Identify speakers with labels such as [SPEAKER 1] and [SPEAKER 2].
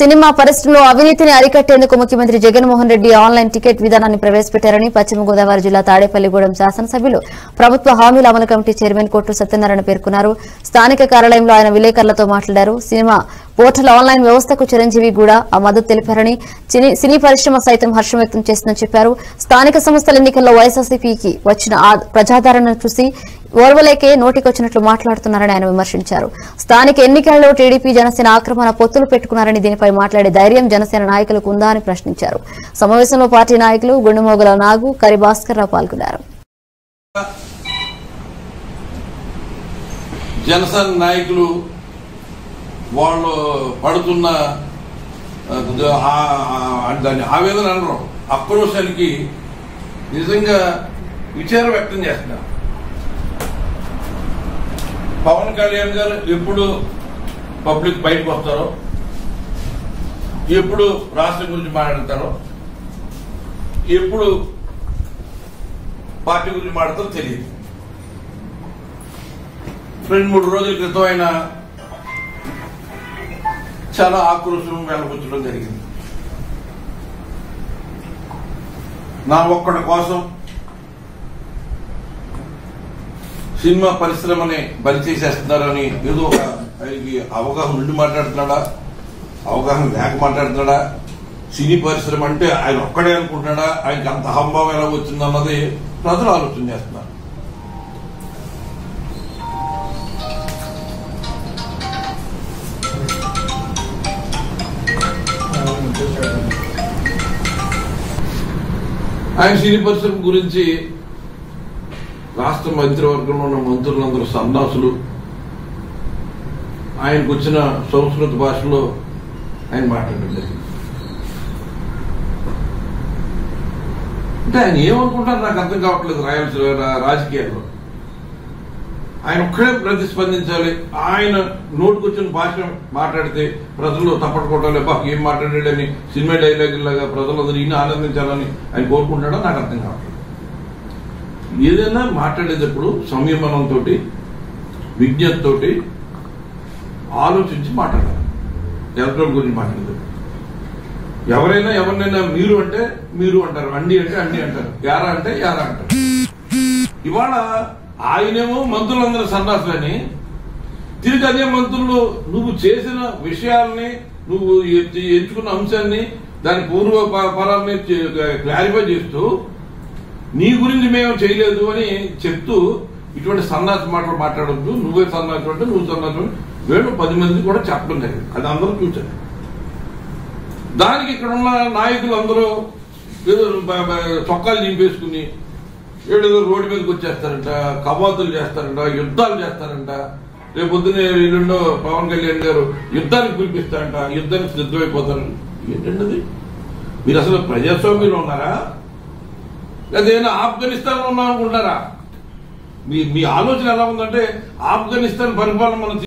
[SPEAKER 1] Cinema పరిశ్రమలో అవినీతిని అరికట్టేందుకు ముఖ్యమంత్రి జగన్మోహన్ రెడ్డి ఆన్లైన్ టికెట్ విధానాన్ని ప్రవేశపెట్టారని పశ్చిమ గోదావరి జిల్లా తాడేపల్లిగూడెం శాసనసభ్యులు ప్రభుత్వ హామీల అమలు కమిటీ చైర్మన్ కోట్టు సత్యనారాయణ పేర్కొన్నారు స్థానిక కార్యాలయంలో ఆయన విలేకరులతో మాట్లాడారు సినిమా పోర్టల్ ఆన్లైన్ వ్యవస్థకు చిరంజీవి కూడా ఆ మద్దతు తెలిపారని చిని- సినీ పరిశ్రమ సైతం హర్షం వ్యక్తం చేసిందని చెప్పారు స్థానిక సంస్థల ఎన్నికల్లో వైఎస్ఆర్సీపీకి వచ్చిన ఆ ప్రజాదరణను చూసి ఓర్వలేకే నోటికొచ్చినట్లు మాట్లాడుతున్నారని ఆయన విమర్శించారు స్థానిక ఎన్నికలలో టీడీపీ జనసేన ఆక్రమణ పొత్తులు పెట్టుకున్నారని దీనిపై మాట్లాడే ధైర్యం జనసేన నాయకులకు ఉందా అని ప్రశ్నించారు సమావేశంలో పార్టీ నాయకులు గుండుమోగల నాగు కరి భాస్కర్ రావు పాల్గొన్నారు
[SPEAKER 2] జనసేన నాయకులు వాళ్ళు పడుతున్న ఆ, ఆ- ఆ- దాన్ని ఆవేదన అనరు ఆక్రోశానికి నిజంగా విచారం వ్యక్తం చేస్తున్నారు పవన్ కళ్యాణ్ గారు ఎప్పుడు పబ్లిక్ బయటకు వస్తారో ఎప్పుడు రాష్ట్రం గురించి మాట్లాడతారో ఎప్పుడు పార్టీ గురించి మాట్లాడతారో తెలియదు రెండు మూడు రోజుల క్రితం ఆయన చాలా ఆక్రోశం వెలబుచ్చడం జరిగింది నా ఒక్కడి కోసం సినిమా పరిశ్రమని బలి చేసేస్తున్నారని ఏదో ఒక ఆయనకి అవగాహన ఉండి మాట్లాడుతున్నాడా అవగాహన లేక మాట్లాడుతున్నాడా సినీ పరిశ్రమ అంటే ఆయన ఒక్కడే అనుకుంటున్నాడా ఆయనకి అంత అహంభావం ఎలా వచ్చిందన్నది ప్రజలు ఆలోచన చేస్తున్నారు ఆయన సినీ పరిశ్రమ గురించి రాష్ట్ర మంత్రివర్గంలో ఉన్న మంత్రులందరూ సన్నాసులు ఆయనకు వచ్చిన సంస్కృత భాషలో ఆయన మాట్లాడడం జరిగింది అంటే ఆయన ఏమనుకుంటారు నాకు అర్థం కావట్లేదు రాయలసీమ రా- రాజకీయాల్లో ఆయన ఒక్కడే ప్రతిస్పందించాలి ఆయన నోటుకొచ్చిన భాష మాట్లాడితే ప్రజలు తప్పటి కొట్టాలి బా ఏం మాట్లాడాడని సినిమా డైలాగ్ లాగా ప్రజలందరూ ఈయన ఆనందించాలని ఆయన కోరుకుంటాడో నాకు అర్థం కావట్లేదు ఏదైనా మాట్లాడేటప్పుడు సంయమనంతో విజ్ఞతతో ఆలోచించి మాట్లాడాలి ఎలక్ట్రాన్ గురించి మాట్లాడేది ఎవరైనా ఎవరినైనా మీరు అంటే మీరు అంటారు అండి అంటే అండి అంటారు యారా అంటే యారా అంటారు ఇవాళ ఆయనేమో మంత్రులందరూ సన్నాసులని తిరిగి అదే మంత్రులు నువ్వు చేసిన విషయాల్ని నువ్వు ఎ- ఎంచుకున్న అంశాన్ని దాని పూర్వ ప- పరాల్ని క్లారిఫై చేస్తూ నీ గురించి మేము చేయలేదు అని చెప్తూ ఇటువంటి సన్నాసి మాటలు మాట్లాడొద్దు నువ్వే సన్నాసి అంటే నువ్వు సన్నాసి అంటే వీళ్ళు పది మంది కూడా చెప్పడం జరిగింది అది అందరూ చూశారు దానికి ఇక్కడ ఉన్న నాయకులు అందరూ ఏదో బ- బ- చొక్కాలు నింపేసుకుని ఏడేదో రోడ్డు మీదకి వచ్చేస్తారంట కవాతులు చేస్తారంట యుద్ధాలు చేస్తారంట రేపు పొద్దున్నే ఎల్లుండో పవన్ కళ్యాణ్ గారు యుద్ధానికి పిలిపిస్తారంట యుద్ధానికి సిద్ధమైపోతారు ఏంటండి అది? మీరు అసలు ప్రజాస్వామ్యంలో ఉన్నారా లేదా ఆఫ్ఘనిస్తాన్ లో ఉన్నాం అనుకుంటారా మీ మీ ఆలోచన ఎలా ఉందంటే ఆఫ్ఘనిస్తాన్ పరిపాలన మనం